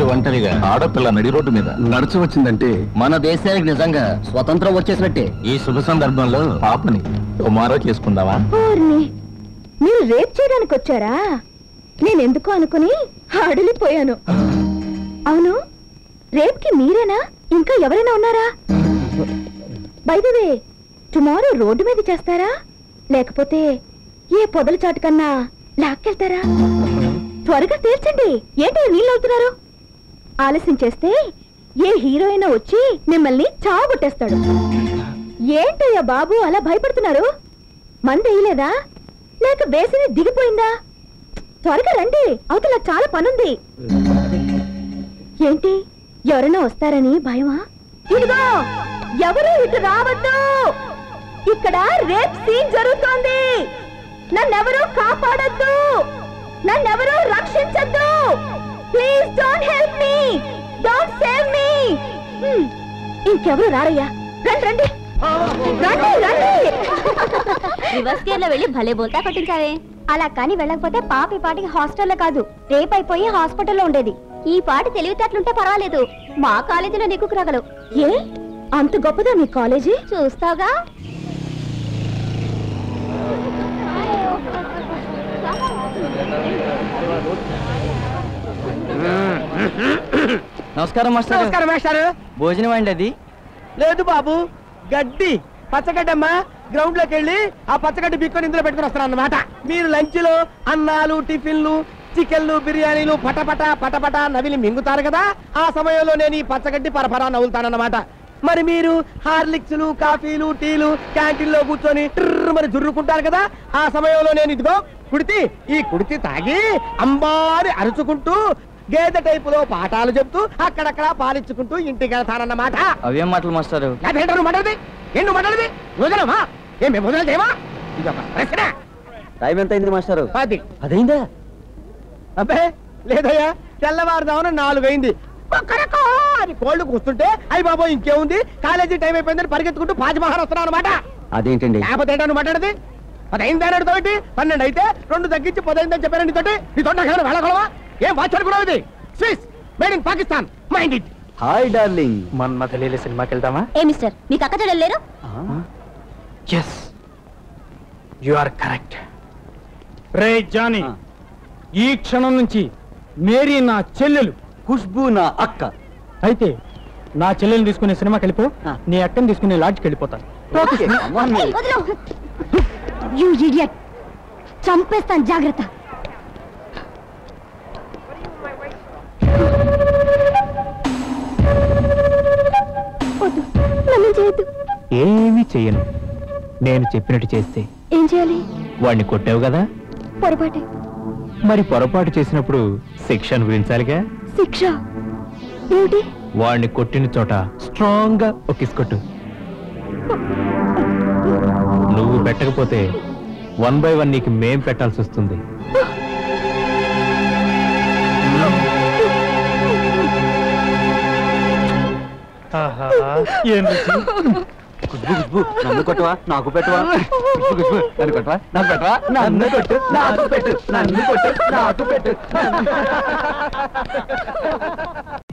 ఒంటరిగా ఆడపిల్ల నడి రోడ్డు మీద నడిచి వచ్చిందంటే మన దేశానికి నిజంగా స్వతంత్రం వచ్చేసినట్టే ఈ శుభ సందర్భంలో పాపని టుమారో చేసుకుందావా ఓర్ని మీరు రేప్ చేయడానికి వచ్చారా నేనెందుకు అనుకుని అడిలిపోయాను అవును రేప్కి మీరేనా ఇంకా ఎవరైనా ఉన్నారా బైదవే టుమారో రోడ్డు మీద చేస్తారా లేకపోతే ఏ పొదల చాటు కన్నా లాక్కెళ్తారా త్వరగా తీర్చండి ఏంటి నీళ్ళు అవుతున్నారు ఆలస్యం చేస్తే ఏ హీరోయిన్ వచ్చి మిమ్మల్ని చావగొట్టేస్తాడు ఏంటయ్యా బాబు అలా భయపడుతున్నారు మంది వేయలేదా లేక వేసిని దిగిపోయిందా త్వరగా రండి అవతల చాలా పనుంది ఏంటి ఎవరైనా వస్తారని భయమా ఇదిగో ఎవరు ఇటు రావద్దు ఇక్కడ రేప్ సీన్ జరుగుతోంది నన్నెవరూ కాపాడొద్దు నన్నెవరూ రక్షించద్దు please don't help me don't save me ఇంకెవరు రారయ్యా రండి రండి రండి రండి రివర్స్ గేర్ లో వెళ్ళి భలే బోల్తా కొట్టించావే అలా కానీ వెళ్ళకపోతే పాప ఈ పాటికి హాస్టల్లో కాదు రేపు అయిపోయి హాస్పిటల్లో ఉండేది ఈ పాటి తెలివితేటలుంటే పర్వాలేదు మా కాలేజీలో నీకు రాగలవు ఏ అంత గొప్పదా మీ కాలేజీ చూస్తావుగా నమస్కారం మాస్టర్ నమస్కారం మాస్టారు భోజనం అండి అది లేదు బాబు గడ్డి పచ్చగడ్డమ్మా గ్రౌండ్ లోకి వెళ్ళి ఆ పచ్చగడ్డి బిక్కొని ఇందులో పెట్టుకుని వస్తాను అన్నమాట మీరు లంచ్ లో అన్నాలు టిఫిన్లు చికెన్లు బిర్యానీలు పటపట పటపట నవిలి మింగుతారు కదా ఆ సమయంలో నేను ఈ పచ్చగడ్డి పరపరా నవ్వులుతానన్నమాట మరి మీరు హార్లిక్స్లు కాఫీలు టీలు క్యాంటీన్ లో కూర్చొని ట్రర్ మరి జుర్రుకుంటారు కదా ఆ సమయంలో నేను ఇదిగో కుడితి ఈ కుడితి తాగి అంబారి అరుచుకుంటూ గేదె టైపులో పాఠాలు చెప్తూ అక్కడక్కడ పాలించుకుంటూ ఇంటికి వెళ్తానన్నమాట అవేం మాటలు మాస్టారు ఏంటో నువ్వు మాట్లాడది ఏం నువ్వు మాట్లాడది భోజనమా ఏం మేము భోజనం చేయమా ఇది ఒక ప్రశ్న టైం ఎంత అయింది మాస్టారు పది అదైందా అబ్బే లేదయ్యా తెల్లవారుదామున నాలుగు అయింది కుక్కరకో అని కోళ్ళు కూస్తుంటే అయ్యి బాబోయ్ ఇంకేముంది కాలేజీ టైం అయిపోయిందని పరిగెత్తుకుంటూ పాజమహాన్ వస్తున్నాను అనమాట అదేంటండి లేకపోతే ఏంటో నువ్వు మాట్లాడది పదైంది అన్నాడు తోటి పన్నెండు అయితే రెండు తగ్గించి పదైందని చెప్పాను నీతోటి నీతో వెళ్ళగలవా ఏం వాచ్ అనుకున్నావు ఇది Swiss made in Pakistan mind it hi darling Manmatha Leela సినిమాకి వెళ్దామా ఏ మిస్టర్ మీకు అక్క చెల్లెలు లేరు ఎస్ యు ఆర్ కరెక్ట్ రే జానీ ఆ. ఈ క్షణం నుంచి మేరీ నా చెల్లెలు ఖుష్బు నా అక్క అయితే నా చెల్లెల్ని తీసుకునే సినిమాకి వెళ్ళిపో ఆ. నీ అక్కని తీసుకునే లాడ్జ్కి వెళ్ళిపోతాను Okay, come on, ఏయ్, వదిలు. You idiot. చంపేస్తాను జాగ్రత్త వద్దు నన్ను చేయొద్దు ఏమీ చెయ్యను నేను చెప్పినట్టు చేస్తే ఏం చేయాలి వాడిని కొట్టావు కదా పొరపాటే మరి పొరపాటు చేసినప్పుడు శిక్ష అనుభవించాలిగా శిక్ష ఏమిటి వాడిని కొట్టిన చోట స్ట్రాంగ్ గా ఒక కిస్ కొట్టు నువ్వు పెట్టకపోతే వన్ బై వన్ నీకు మేం పెట్టాల్సి వస్తుంది ఏం రుచి ఖుష్బు ఖుష్బు నన్ను కొట్టవా నాకు పెట్టవా ఖుష్బు ఖుష్బు నన్ను కొట్టవా నాకు పెట్టవా నన్ను కొట్టు నాకు పెట్టు నన్ను కొట్టు నాకు పెట్టు